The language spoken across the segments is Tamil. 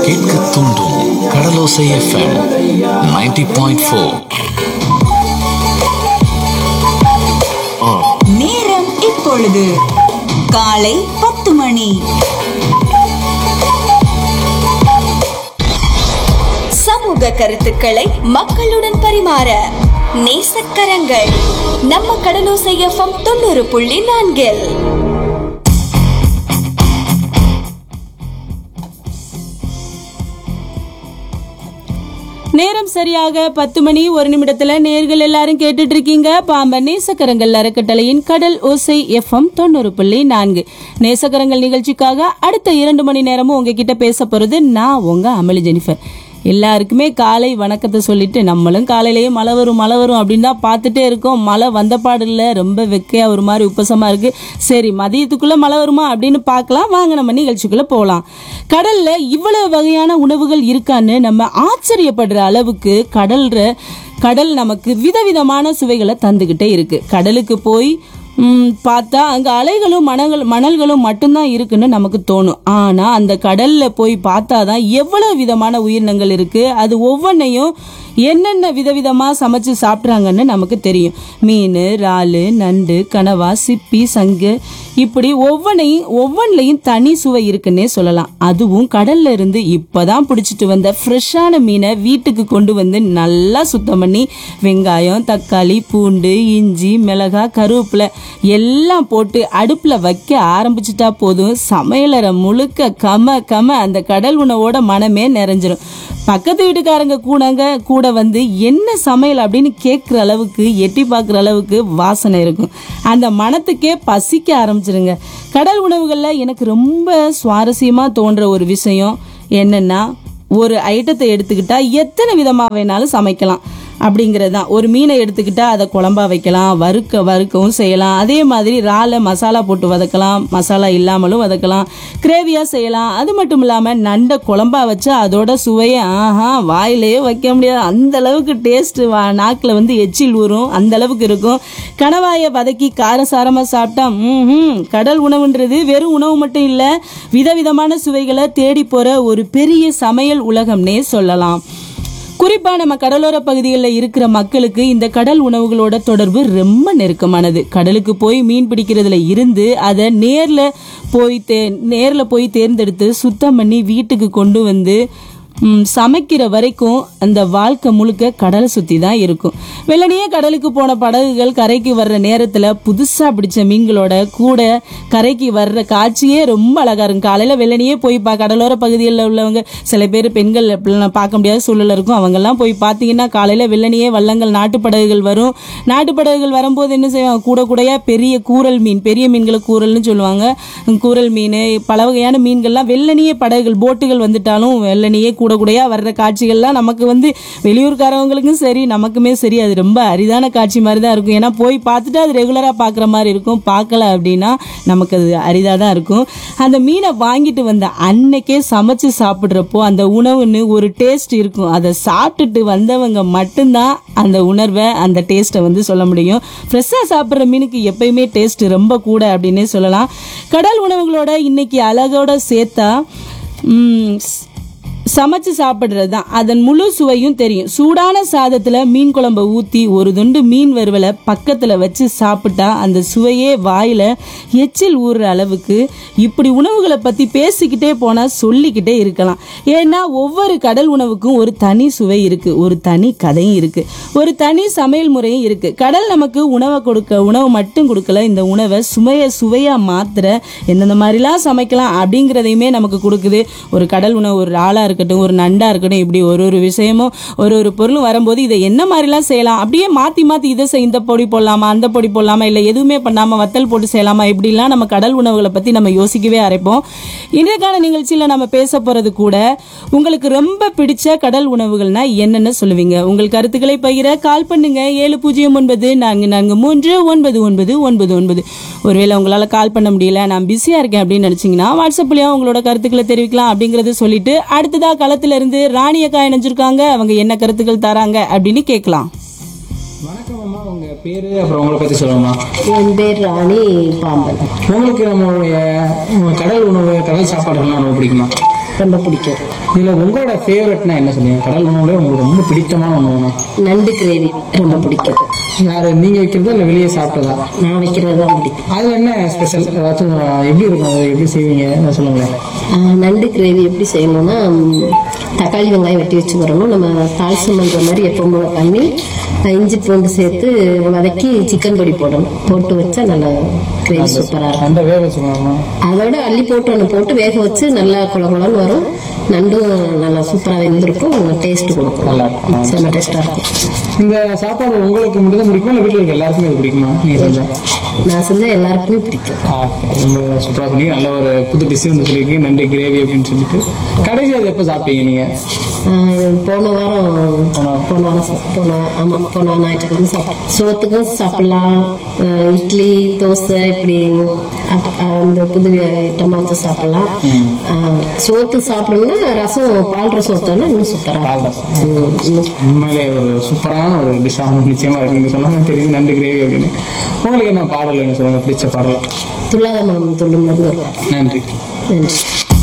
கேட்க தூண்டும் கடலோசை எஃப்எம் 90.4 பாயிண்ட் ஃபோர் நேரம் இப்பொழுது காலை பத்து மணி சமூக கருத்துக்களை மக்களுடன் பரிமாற நேசக்கரங்கள் நம்ம கடலோசை எஃப்எம் தொண்ணூறு புள்ளி நான்கில் நேரம் சரியாக பத்து மணி ஒரு நிமிடத்துல நேர்கள் எல்லாரும் கேட்டுட்டு இருக்கீங்க பாம்பன் நேசக்கரங்கள் அறக்கட்டளையின் கடல் ஓசை எஃப்எம் தொண்ணூறு புள்ளி நான்கு நேசக்கரங்கள் நிகழ்ச்சிக்காக அடுத்த இரண்டு மணி நேரமும் உங்ககிட்ட பேச போறது நான் உங்க அமளி ஜெனிஃபர் எல்லாருக்குமே காலை வணக்கத்தை சொல்லிட்டு நம்மளும் காலையிலேயே மழை வரும் மழை வரும் அப்படின்னு தான் பார்த்துட்டே இருக்கோம் மழை வந்த பாடு இல்லை ரொம்ப வெக்கையா ஒரு மாதிரி உப்பசமா இருக்கு சரி மதியத்துக்குள்ள மழை வருமா அப்படின்னு பார்க்கலாம் வாங்க நம்ம நிகழ்ச்சிக்குள்ள போகலாம் கடல்ல இவ்வளவு வகையான உணவுகள் இருக்கான்னு நம்ம ஆச்சரியப்படுற அளவுக்கு கடல்ற கடல் நமக்கு விதவிதமான சுவைகளை தந்துகிட்டே இருக்கு கடலுக்கு போய் ம், பார்த்தா அங்க அலைகளும் மணல் மணல்களும் மட்டும்தான் இருக்குன்னு நமக்கு தோணும் ஆனா அந்த கடல்ல போய் பார்த்தாதான் எவ்வளவு விதமான உயிரினங்கள் இருக்கு அது ஒவ்வொன்றையும் என்னென்ன விதவிதமா சமைச்சு சாப்பிட்றாங்கன்னு நமக்கு தெரியும் மீன் இறாலு நண்டு கனவா சிப்பி சங்கு இப்படி ஒவ்வொன்றையும் ஒவ்வொன்றிலையும் தனி சுவை இருக்குன்னே சொல்லலாம் அதுவும் கடல்ல இருந்து இப்பதான் பிடிச்சிட்டு வந்த ஃப்ரெஷ்ஷான மீனை வீட்டுக்கு கொண்டு வந்து நல்லா சுத்தம் பண்ணி வெங்காயம் தக்காளி பூண்டு இஞ்சி மிளகாய் கருவேப்பிலை எல்லாம் போட்டு அடுப்புல வைக்க ஆரம்பிச்சிட்டா போதும் சமையலறை முழுக்க கம கம அந்த கடல் உணவோட மனமே நிறைஞ்சிரும் பக்கத்து வீட்டுக்காரங்க கூடங்க கூட வந்து என்ன சமையல் அப்படின்னு கேட்குற அளவுக்கு எட்டி பார்க்குற அளவுக்கு வாசனை இருக்கும் அந்த மனத்துக்கே பசிக்க ஆரம்பிச்சிருங்க கடல் உணவுகளில் எனக்கு ரொம்ப சுவாரஸ்யமாக தோன்ற ஒரு விஷயம் என்னன்னா ஒரு ஐட்டத்தை எடுத்துக்கிட்டா எத்தனை விதமாக வேணாலும் சமைக்கலாம் அப்படிங்கிறது தான் ஒரு மீனை எடுத்துக்கிட்டா அதை குழம்பா வைக்கலாம் வறுக்க வறுக்கவும் செய்யலாம் அதே மாதிரி இறாலை மசாலா போட்டு வதக்கலாம் மசாலா இல்லாமலும் வதக்கலாம் கிரேவியாக செய்யலாம் அது மட்டும் இல்லாமல் நண்டை குழம்பா வச்சா அதோட சுவையை ஆஹா வாயிலேயே வைக்க முடியாது அந்த அளவுக்கு டேஸ்ட் வா நாக்கில் வந்து எச்சில் ஊறும் அந்த அளவுக்கு இருக்கும் கணவாயை வதக்கி காரசாரமாக சாப்பிட்டா ம் கடல் உணவுன்றது வெறும் உணவு மட்டும் இல்லை விதவிதமான சுவைகளை தேடி போகிற ஒரு பெரிய சமையல் உலகம்னே சொல்லலாம் குறிப்பா நம்ம கடலோர பகுதிகளில் இருக்கிற மக்களுக்கு இந்த கடல் உணவுகளோட தொடர்பு ரொம்ப நெருக்கமானது கடலுக்கு போய் மீன் பிடிக்கிறதுல இருந்து அதை நேர்ல போய் தே நேர்ல போய் தேர்ந்தெடுத்து சுத்தம் பண்ணி வீட்டுக்கு கொண்டு வந்து ம், சமைக்கிற வரைக்கும் அந்த வாழ்க்கை முழுக்க கடலை சுத்தி தான் இருக்கும் வெள்ளனையே கடலுக்கு போன படகுகள் கரைக்கு வர்ற நேரத்துல புதுசா பிடிச்ச மீன்களோட கூட கரைக்கு வர்ற காட்சியே ரொம்ப அழகா இருக்கும் காலையில வெள்ளனையே போய் பா கடலோர பகுதிகளில் உள்ளவங்க சில பேர் பெண்கள் அப்படிலாம் பார்க்க முடியாத சூழல் இருக்கும் அவங்கெல்லாம் போய் பார்த்தீங்கன்னா காலையில வெள்ளனையே வள்ளங்கள் நாட்டு படகுகள் வரும் நாட்டு படகுகள் வரும்போது என்ன செய்வாங்க கூட கூடையா பெரிய கூரல் மீன் பெரிய மீன்களை கூரல்னு சொல்லுவாங்க கூரல் மீன் பல வகையான மீன்கள்லாம் வெள்ளனியே படகுகள் போட்டுகள் வந்துட்டாலும் வெள்ளனியே கூட கூடையா வர்ற காட்சிகள்லாம் நமக்கு வந்து வெளியூர்காரவங்களுக்கும் சரி நமக்குமே சரி அது ரொம்ப அரிதான காட்சி மாதிரி தான் இருக்கும் ஏன்னா போய் பார்த்துட்டு அது ரெகுலராக பார்க்குற மாதிரி இருக்கும் பார்க்கல அப்படின்னா நமக்கு அது அரிதாக தான் இருக்கும் அந்த மீனை வாங்கிட்டு வந்த அன்னைக்கே சமைச்சு சாப்பிட்றப்போ அந்த உணவுன்னு ஒரு டேஸ்ட் இருக்கும் அதை சாப்பிட்டுட்டு வந்தவங்க மட்டும்தான் அந்த உணர்வை அந்த டேஸ்ட்டை வந்து சொல்ல முடியும் ஃப்ரெஷ்ஷாக சாப்பிட்ற மீனுக்கு எப்பயுமே டேஸ்ட் ரொம்ப கூட அப்படின்னே சொல்லலாம் கடல் உணவுகளோட இன்னைக்கு அழகோட சேர்த்தா ம், ஸ்- சமைச்சு சாப்பிட்றது தான் அதன் முழு சுவையும் தெரியும் சூடான சாதத்தில் மீன் குழம்ப ஊற்றி ஒரு துண்டு மீன் வறுவலை பக்கத்தில் வச்சு சாப்பிட்டா அந்த சுவையே வாயில் எச்சில் ஊறுற அளவுக்கு இப்படி உணவுகளை பற்றி பேசிக்கிட்டே போனால் சொல்லிக்கிட்டே இருக்கலாம் ஏன்னா ஒவ்வொரு கடல் உணவுக்கும் ஒரு தனி சுவை இருக்குது ஒரு தனி கதையும் இருக்குது ஒரு தனி சமையல் முறையும் இருக்குது கடல் நமக்கு உணவை கொடுக்க உணவு மட்டும் கொடுக்கல இந்த உணவை சுவையை சுவையாக மாத்திர எந்தெந்த மாதிரிலாம் சமைக்கலாம் அப்படிங்கிறதையுமே நமக்கு கொடுக்குது ஒரு கடல் உணவு ஒரு ஆளாக இருக்கட்டும் ஒரு நண்டா இருக்கட்டும் இப்படி ஒரு ஒரு விஷயமும் ஒரு ஒரு பொருளும் வரும்போது இதை என்ன மாதிரிலாம் செய்யலாம் அப்படியே மாற்றி மாற்றி இதை செய் இந்த பொடி போடலாமா அந்த பொடி போடலாமா இல்லை எதுவுமே பண்ணாமல் வத்தல் போட்டு செய்யலாமா இப்படிலாம் நம்ம கடல் உணவுகளை பற்றி நம்ம யோசிக்கவே அரைப்போம் இன்றைக்கான நிகழ்ச்சியில் நம்ம பேச போகிறது கூட உங்களுக்கு ரொம்ப பிடிச்ச கடல் உணவுகள்னா என்னென்ன சொல்லுவீங்க உங்கள் கருத்துக்களை பகிர கால் பண்ணுங்க ஏழு பூஜ்ஜியம் ஒன்பது நான்கு நான்கு மூன்று ஒன்பது ஒன்பது ஒன்பது ஒன்பது ஒருவேளை உங்களால் கால் பண்ண முடியல நான் பிஸியாக இருக்கேன் அப்படின்னு நினச்சிங்கன்னா வாட்ஸ்அப்லேயும் உங்களோட கருத்துக்களை தெரிவிக்கலாம் அப்படிங்கிறத சொல்லிட்டு அடுத்ததா களத்துல இருந்து ராணியக்கா இணைஞ்சிருக்காங்க அவங்க என்ன கருத்துக்கள் தராங்க அப்படின்னு கேட்கலாம் வணக்கம் அம்மா உங்க பேரு அப்புறம் உங்களை பத்தி சொல்லுங்கம்மா என் பேர் ராணி பாம்பன் உங்களுக்கு நம்மளுடைய உங்க கடல் உணவு கடல் சாப்பாடுலாம் ரொம்ப பிடிக்குமா ரொம்ப பிடிக்கும் இதில் உங்களோட ஃபேவரட்னா என்ன சொல்லுவீங்க கடல் உணவுல உங்களுக்கு ரொம்ப பிடித்தமான உணவுனா நண்டு கிரேவி ரொம்ப பிடிக்கும் யார் நீங்கள் வைக்கிறதா இல்லை வெளியே சாப்பிட்டதா நான் வைக்கிறது தான் பிடிக்கும் அதில் என்ன ஸ்பெஷல் ஏதாச்சும் எப்படி இருக்கும் அது எப்படி செய்வீங்க அதை சொல்லுங்களேன் ஆஹ் நண்டு கிரேவி எப்படி செய்யணும்னா ம், தக்காளி வெங்காயம் வெட்டி வச்சுக்கிறணும் நம்ம தாளிசம் பண்ணுற மாதிரி எப்பவும் போல பண்ணி இஞ்சி பூண்டு சேர்த்து வதக்கி சிக்கன் பொடி போடணும் போட்டு வச்சா நல்லா கிரேவி சூப்பராக இருக்கும் அந்த வேக வச்சுக்கணும் அதோட அள்ளி போட்டு ஒன்று போட்டு வேக வச்சு நல்லா குழ குழன்னு வரும் நண்டும் நல்லா சூப்பராக வெந்திருக்கும் டேஸ்ட் கொடுக்கும் நல்லா இருக்கும். செம்ம டேஸ்ட்டாக இருக்கும் இந்த சாப்பாடு உங்களுக்கு மட்டும் தான் பிடிக்குமா இல்லை வீட்டில் இருக்க எல்லாருக்குமே இது பிடிக்குமா நீங்கள் செஞ்சா நான் செஞ்சா எல்லாருக்குமே பிடிக்கும் ஆ, ரொம்ப சூப்பராக சொன்னீங்க நல்ல ஒரு புது டிஷ் வந்து சொல்லியிருக்கீங்க நன்றி கிரேவி அப்படின்னு சொல்லிட்டு கடைசி அது எப்போ சாப்பிட்டீங்க நீங்கள் ஆஹ் போன வாரம் போன வாரம் சா- போன ஆமாம் போன ஞாயிற்றுக்கிழமை சாப்பிட்டேன் சோத்துக்கும் சாப்பிடலாம் ஆஹ் இட்லி தோசை இப்படி அப்- அந்த புது ஐட்டமாக வச்சு சாப்பிடலாம் ஆஹ் சோத்து சாப்பிடணும்னா ரசம் பால் ரசம் ஊற்றோம்னா இன்னும் சூப்பராக பால் இருக்கும் இன்னும் உண்மையிலே ஒரு சூப்பரான ஒரு டிஷ்ஷாக நிச்சயமா இருக்கு நீங்க சொன்னாங்க தெரியுது நண்டு கிரேவி அப்படின்னு உங்களுக்கு என்ன பாடல் என்ன சொல்லுங்க பிடிச்ச பாடல் துள்ளாத மனம் துள்ளும் நடுவு இருக்கும் நன்றி நன்றி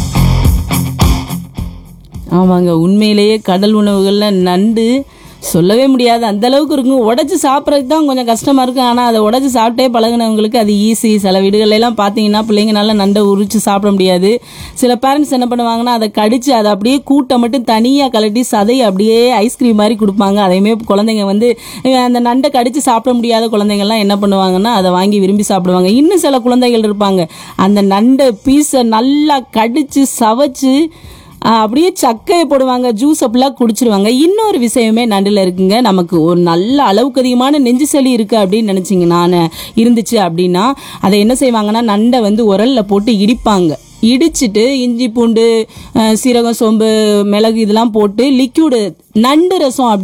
ஆமாங்க உண்மையிலேயே கடல் உணவுகள்ல நண்டு சொல்லவே முடியாது அந்த அளவுக்கு இருக்கும் உடைச்சு சாப்பிட்றதுக்கு தான் கொஞ்சம் கஷ்டமா இருக்கும் ஆனால் அதை உடைச்சு சாப்பிட்டே பழகுனவங்களுக்கு அது ஈஸி சில வீடுகள்ல எல்லாம் பார்த்தீங்கன்னா பிள்ளைங்கனால நண்டை உரிச்சு சாப்பிட முடியாது சில பேரண்ட்ஸ் என்ன பண்ணுவாங்கன்னா அதை கடிச்சு அதை அப்படியே கூட்டை மட்டும் தனியாக கலட்டி சதையை அப்படியே ஐஸ்கிரீம் மாதிரி கொடுப்பாங்க அதையுமே குழந்தைங்க வந்து அஹ், அந்த நண்டை கடிச்சு சாப்பிட முடியாத குழந்தைங்கள்லாம் என்ன பண்ணுவாங்கன்னா அதை வாங்கி விரும்பி சாப்பிடுவாங்க இன்னும் சில குழந்தைகள் இருப்பாங்க அந்த நண்டை பீஸை நல்லா கடிச்சு சவைச்சு ஆஹ் அப்படியே சக்கையை போடுவாங்க ஜூஸ் அப்படிலாம் குடிச்சிருவாங்க இன்னொரு விஷயமே நண்டில் இருக்குங்க நமக்கு ஒரு நல்ல அளவுக்கு அதிகமான நெஞ்சு சளி இருக்கு அப்படின்னு நினைச்சிங்க நான் இருந்துச்சு அப்படின்னா அதை என்ன செய்வாங்கன்னா நண்டை வந்து உரல்ல போட்டு இடிப்பாங்க இடிச்சிட்டு இஞ்சி பூண்டு ஆஹ் சீரகம் சோம்பு மிளகு இதெல்லாம் போட்டு லிக்யூடு நண்டு ரசம் அப்படி